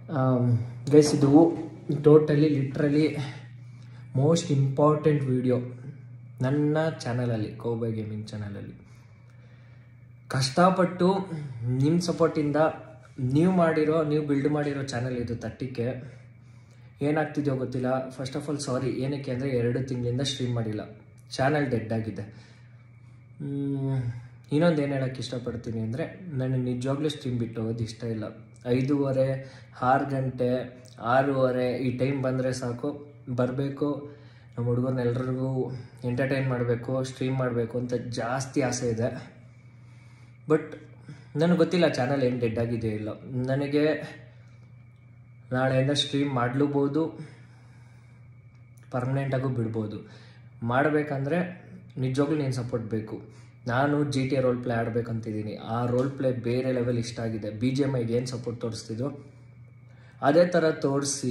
guys ಇದು totally literally most important video ನನ್ನ ಚಾನಲಲ್ಲಿ ಕೌಬೈ ಗೇಮಿಂಗ್ ಚಾನಲಲ್ಲಿ ಕಷ್ಟಪಟ್ಟು ನಿಮ್ಮ ಸಪೋರ್ಟಿಂದ ನೀವು ಮಾಡಿರೋ ನೀವು ಬಿಲ್ಡ್ ಮಾಡಿರೋ ಚಾನಲ್ ಇದು ತಟ್ಟಿಕ್ಕೆ ಏನಾಗ್ತಿದೆಯೋ ಗೊತ್ತಿಲ್ಲ ಫಸ್ಟ್ ಆಫ್ ಆಲ್ ಸಾರಿ ಏನಕ್ಕೆ ಅಂದರೆ ಎರಡು ತಿಂಗಳಿಂದ ಸ್ಟ್ರೀಮ್ ಮಾಡಿಲ್ಲ ಚಾನಲ್ ಡೆಡ್ ಆಗಿದೆ ಇನ್ನೊಂದು ಏನು ಹೇಳೋಕ್ಕೆ ಇಷ್ಟಪಡ್ತೀನಿ ಅಂದರೆ ನನಗೆ ನಿಜವಾಗ್ಲೂ ಸ್ಟ್ರೀಮ್ ಬಿಟ್ಟು ಹೋಗೋದು ಇಷ್ಟ ಇಲ್ಲ ಐದೂವರೆ ಆರು ಗಂಟೆ ಆರೂವರೆ ಈ ಟೈಮ್ ಬಂದರೆ ಸಾಕು ಬರಬೇಕು ನಮ್ಮ ಹುಡುಗರ್ನೆಲ್ರಿಗೂ ಎಂಟರ್ಟೈನ್ ಮಾಡಬೇಕು ಸ್ಟ್ರೀಮ್ ಮಾಡಬೇಕು ಅಂತ ಜಾಸ್ತಿ ಆಸೆ ಇದೆ ಬಟ್ ನನಗೆ ಗೊತ್ತಿಲ್ಲ ಚಾನಲ್ ಏನು ಡೆಡ್ ಆಗಿದೆ ಇಲ್ಲ ನನಗೆ ನಾಳೆಯಿಂದ ಸ್ಟ್ರೀಮ್ ಮಾಡಲೂಬೋದು ಪರ್ಮನೆಂಟಾಗೂ ಬಿಡ್ಬೋದು ಮಾಡಬೇಕಂದ್ರೆ ನಿಜವಾಗ್ಲೂ ನೀನು ಸಪೋರ್ಟ್ ಬೇಕು ನಾನು G T A role play ಆಡಬೇಕಂತಿದ್ದೀನಿ ಆ ರೋಲ್ ಪ್ಲೇ ಬೇರೆ ಲೆವೆಲ್ ಇಷ್ಟ ಆಗಿದೆ ಬಿ ಜಿ ಎಮ್ ಐಗೆ ಏನು ಸಪೋರ್ಟ್ ತೋರಿಸ್ತಿದ್ದು ಅದೇ ಥರ ತೋರಿಸಿ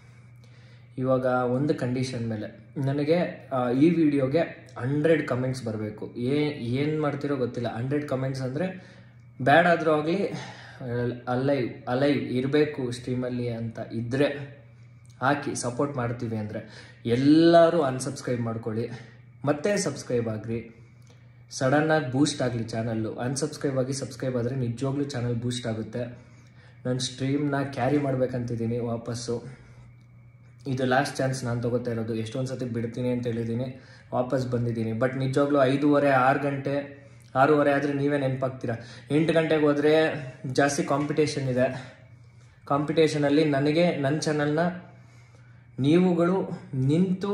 ಇವಾಗ ಒಂದು ಕಂಡೀಷನ್ ಮೇಲೆ ನನಗೆ ಆ, ಈ ವಿಡಿಯೋಗೆ ಹಂಡ್ರೆಡ್ ಕಮೆಂಟ್ಸ್ ಬರಬೇಕು ಏ ಏನು ಮಾಡ್ತಿರೋ ಗೊತ್ತಿಲ್ಲ ಹಂಡ್ರೆಡ್ ಕಮೆಂಟ್ಸ್ ಅಂದರೆ ಬ್ಯಾಡ್ ಆದರೂ ಆಗಲಿ ಅಲೈವ್ ಅಲೈವ್ ಇರಬೇಕು ಸ್ಟ್ರೀಮಲ್ಲಿ ಅಂತ ಇದ್ದರೆ ಹಾಕಿ ಸಪೋರ್ಟ್ ಮಾಡ್ತೀವಿ ಅಂದರೆ ಎಲ್ಲರೂ ಅನ್ಸಬ್ಸ್ಕ್ರೈಬ್ ಮಾಡ್ಕೊಳ್ಳಿ ಮತ್ತೆ ಸಬ್ಸ್ಕ್ರೈಬ್ ಆಗ್ರಿ ಸಡನ್ನಾಗಿ ಬೂಸ್ಟ್ ಆಗಲಿ ಚಾನಲ್ಲು ಅನ್ಸಬ್ಸ್ಕ್ರೈಬ್ ಆಗಿ ಸಬ್ಸ್ಕ್ರೈಬ್ ಆದರೆ ನಿಜವಾಗ್ಲೂ ಚಾನಲ್ ಬೂಸ್ಟ್ ಆಗುತ್ತೆ ನಾನು ಸ್ಟ್ರೀಮ್ನ ಕ್ಯಾರಿ ಮಾಡ್ಬೇಕಂತಿದ್ದೀನಿ ವಾಪಸ್ಸು ಇದು ಲಾಸ್ಟ್ ಚಾನ್ಸ್ ನಾನು ತಗೋತಾ ಇರೋದು ಎಷ್ಟೊಂದು ಸತಿ ಬಿಡ್ತೀನಿ ಅಂತ ಹೇಳಿದ್ದೀನಿ ವಾಪಸ್ ಬಂದಿದ್ದೀನಿ ಬಟ್ ನಿಜವಾಗ್ಲೂ ಐದೂವರೆ ಆರು ಗಂಟೆ ಆರೂವರೆ ಆದರೆ ನೀವೇ ನೆನಪಾಗ್ತೀರಾ ಎಂಟು ಗಂಟೆಗೆ ಹೋದರೆ ಜಾಸ್ತಿ ಕಾಂಪಿಟೇಷನ್ ಇದೆ ಕಾಂಪಿಟೇಷನಲ್ಲಿ ನನಗೆ ನನ್ನ ಚಾನಲ್ನ ನೀವುಗಳು ನಿಂತು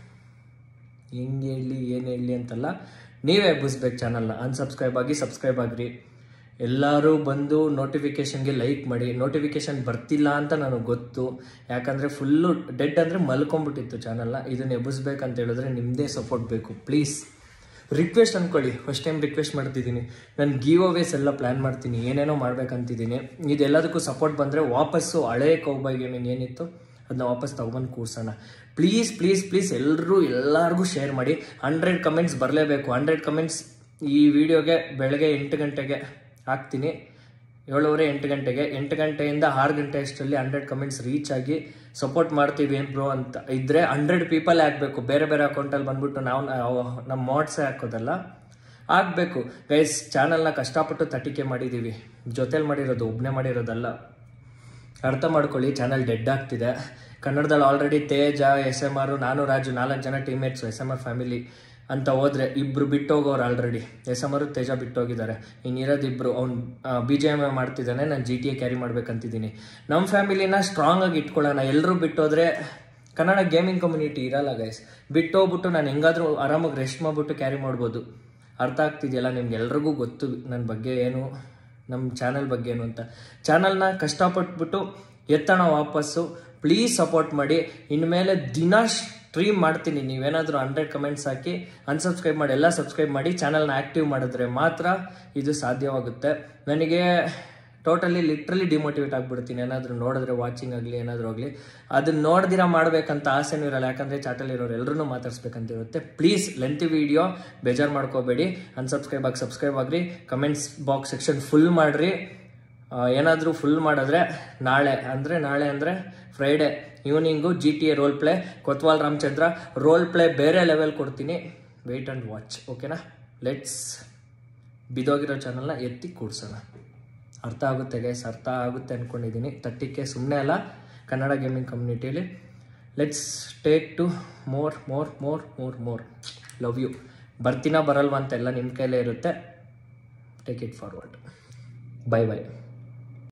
ಹೆಂಗೆ ಹೇಳಲಿ ಏನು ಹೇಳಲಿ ಅಂತಲ್ಲ ನೀವೇ ಎಬ್ಬಿಸ್ಬೇಕು ಚಾನಲ್ನ ಅನ್ಸಬ್ಸ್ಕ್ರೈಬ್ ಆಗಿ ಸಬ್ಸ್ಕ್ರೈಬ್ ಆಗ್ರಿ ಎಲ್ಲರೂ ಬಂದು ನೋಟಿಫಿಕೇಷನ್ಗೆ ಲೈಕ್ ಮಾಡಿ ನೋಟಿಫಿಕೇಷನ್ ಬರ್ತಿಲ್ಲ ಅಂತ ನನಗೆ ಗೊತ್ತು ಯಾಕಂದರೆ ಫುಲ್ಲು ಡೆಡ್ ಅಂದರೆ ಮಲ್ಕೊಂಬಿಟ್ಟಿತ್ತು ಚಾನಲ್ನ ಇದನ್ನ ಎಬ್ಬಿಸ್ಬೇಕಂತ ಹೇಳಿದ್ರೆ ನಿಮ್ಮದೇ ಸಪೋರ್ಟ್ ಬೇಕು ಪ್ಲೀಸ್ ರಿಕ್ವೆಸ್ಟ್ ಅಂದ್ಕೊಳ್ಳಿ ಫಸ್ಟ್ ಟೈಮ್ ರಿಕ್ವೆಸ್ಟ್ ಮಾಡ್ತಿದ್ದೀನಿ ನಾನು ಗಿವ್ ಅವೇಸ್ ಎಲ್ಲ ಪ್ಲ್ಯಾನ್ ಮಾಡ್ತೀನಿ ಏನೇನೋ ಮಾಡ್ಬೇಕಂತಿದ್ದೀನಿ ಇದೆಲ್ಲದಕ್ಕೂ ಸಪೋರ್ಟ್ ಬಂದರೆ ವಾಪಸ್ಸು ಹಳೇ ಕೌಬೈ ಗೇಮಿಂಗ್ ಏನಿತ್ತು ಅದನ್ನ ವಾಪಸ್ ತಗೊಂಬಂದು ಕೂರ್ಸೋಣ ಪ್ಲೀಸ್ ಪ್ಲೀಸ್ ಪ್ಲೀಸ್ ಎಲ್ಲರೂ ಎಲ್ಲರಿಗೂ ಶೇರ್ ಮಾಡಿ ಹಂಡ್ರೆಡ್ ಕಮೆಂಟ್ಸ್ ಬರಲೇಬೇಕು ಹಂಡ್ರೆಡ್ ಕಮೆಂಟ್ಸ್ ಈ ವಿಡಿಯೋಗೆ ಬೆಳಗ್ಗೆ ಎಂಟು ಗಂಟೆಗೆ ಹಾಕ್ತೀನಿ ಏಳುವರೆ ಎಂಟು ಗಂಟೆಗೆ ಎಂಟು ಗಂಟೆಯಿಂದ ಆರು ಗಂಟೆ ಅಷ್ಟರಲ್ಲಿ ಹಂಡ್ರೆಡ್ ಕಮೆಂಟ್ಸ್ ರೀಚ್ ಆಗಿ ಸಪೋರ್ಟ್ ಮಾಡ್ತೀವಿ ಬ್ರೋ ಅಂತ ಇದ್ದರೆ ಹಂಡ್ರೆಡ್ ಪೀಪಲ್ ಆಗಬೇಕು ಬೇರೆ ಬೇರೆ ಅಕೌಂಟಲ್ಲಿ ಬಂದ್ಬಿಟ್ಟು ನಾವು ನಾವು- ನಮ್ಮ ಮಾಡ್ಸೇ ಹಾಕೋದಲ್ಲ ಆಗಬೇಕು ಗೈಸ್ ಚಾನಲ್ನ ಕಷ್ಟಪಟ್ಟು ತಟಿಕೆ ಮಾಡಿದ್ದೀವಿ ಜೊತೆಲಿ ಮಾಡಿರೋದು ಒಬ್ಬನೇ ಮಾಡಿರೋದಲ್ಲ ಅರ್ಥ ಮಾಡ್ಕೊಳ್ಳಿ ಚಾನಲ್ ಡೆಡ್ ಆಗ್ತಿದೆ ಕನ್ನಡದಲ್ಲಿ already Teja S M R ನಾನು ರಾಜು ನಾಲ್ಕು ಜನ teammates S M R family ಅಂತ ಹೋದ್ರೆ ಇಬ್ರು ಬಿಟ್ಟೋಗೋರು already S M R Teja ಬಿಟ್ಟೋಗಿದ್ದಾರೆ ಇನ್ನಿರೋದು ಇಬ್ರು ಅವ್ನು ಬಿ ಜೆ ಎಮ್ ಮಾಡ್ತಿದ್ದಾನೆ ನಾನು ಜಿ ಟಿ ಎ ಕ್ಯಾರಿ ಮಾಡ್ಬೇಕಂತಿದ್ದೀನಿ ನಮ್ಮ ಫ್ಯಾಮಿಲಿನ ಸ್ಟ್ರಾಂಗ್ ಆಗಿ ಇಟ್ಕೊಳ್ಳೋಣ ಎಲ್ಲರೂ ಬಿಟ್ಟೋದ್ರೆ ಕನ್ನಡ ಗೇಮಿಂಗ್ ಕಮ್ಯುನಿಟಿ ಇರಲ್ಲ ಗೈಸ್ ಬಿಟ್ಟೋಗ್ಬಿಟ್ಟು ನಾನು ಹೆಂಗಾದ್ರೂ ಆರಾಮಾಗಿ ರೆಸ್ಟ್ ಮಾಡ್ಬಿಟ್ಟು ಕ್ಯಾರಿ ಮಾಡ್ಬೋದು ಅರ್ಥ ಆಗ್ತಿದೆಯಲ್ಲ ನಿಮ್ಗೆ ಎಲ್ರಿಗೂ ಗೊತ್ತು ನನ್ನ ಬಗ್ಗೆ ಏನು ನಮ್ಮ ಚಾನಲ್ ಬಗ್ಗೆ ಏನು ಅಂತ ಚಾನಲ್ನ ಕಷ್ಟಪಟ್ಬಿಟ್ಟು ಎತ್ತಣ ವಾಪಸ್ಸು ಪ್ಲೀಸ್ ಸಪೋರ್ಟ್ ಮಾಡಿ ಇನ್ಮೇಲೆ ದಿನ ಸ್ಟ್ರೀಮ್ ಮಾಡ್ತೀನಿ ನೀವೇನಾದರೂ ಹಂಡ್ರೆಡ್ ಕಮೆಂಟ್ಸ್ ಹಾಕಿ ಅನ್ಸಬ್ಸ್ಕ್ರೈಬ್ ಮಾಡಿ ಎಲ್ಲ ಸಬ್ಸ್ಕ್ರೈಬ್ ಮಾಡಿ ಚಾನಲ್ನ ಆ್ಯಕ್ಟಿವ್ ಮಾಡಿದ್ರೆ ಮಾತ್ರ ಇದು ಸಾಧ್ಯವಾಗುತ್ತೆ ನನಗೆ ಟೋಟಲಿ ಲಿಟ್ರಲಿ ಡಿಮೋಟಿವೇಟ್ ಆಗಿಬಿಡ್ತೀನಿ ಏನಾದರೂ ನೋಡಿದ್ರೆ ವಾಚಿಂಗ್ ಆಗಲಿ ಏನಾದರೂ ಆಗಲಿ ಅದನ್ನ ನೋಡ್ದಿರ ಮಾಡ್ಬೇಕಂತ ಆಸೆನೂ ಇರಲ್ಲ ಯಾಕಂದರೆ ಚಾಟಲ್ಲಿರೋರು ಎಲ್ಲರೂ ಮಾತಾಡ್ಸ್ಬೇಕಂತ ಇರುತ್ತೆ ಪ್ಲೀಸ್ ಲೆಂತಿ ವಿಡಿಯೋ ಬೇಜಾರು ಮಾಡ್ಕೋಬೇಡಿ ಅನ್ಸಬ್ಸ್ಕ್ರೈಬ್ ಆಗಿ ಸಬ್ಸ್ಕ್ರೈಬ್ ಆಗ್ರಿ ಕಮೆಂಟ್ಸ್ ಬಾಕ್ಸ್ ಸೆಕ್ಷನ್ ಫುಲ್ ಮಾಡಿರಿ ಏನಾದರೂ ಫುಲ್ ಮಾಡಿದ್ರೆ ನಾಳೆ ಅಂದರೆ ನಾಳೆ ಅಂದರೆ Friday evening G T A role play Kotwal Ramachandra role play ಬೇರೆ ಲೆವೆಲ್ ಕೊಡ್ತೀನಿ ವೆಯ್ಟ್ ಆ್ಯಂಡ್ ವಾಚ್ ಓಕೆನಾ ಲೆಟ್ಸ್ ಬಿದೋಗಿರೋ ಚಾನಲ್ನ ಎತ್ತಿ ಕೂಡ್ಸೋಣ ಅರ್ಥ ಆಗುತ್ತೆ ಗೈಸ್ ಅರ್ಥ ಆಗುತ್ತೆ ಅಂದ್ಕೊಂಡಿದ್ದೀನಿ ತಟ್ಟಿಕ್ಕೆ ಸುಮ್ಮನೆ ಅಲ್ಲ ಕನ್ನಡ ಗೇಮಿಂಗ್ ಕಮ್ಯುನಿಟಿಯಲ್ಲಿ let's take to more more more more more love you ಬರ್ತೀನಾ ಬರಲ್ವಾ ಅಂತೆಲ್ಲ ನಿಮ್ಮ ಕೈಲೇ ಇರುತ್ತೆ take it forward bye by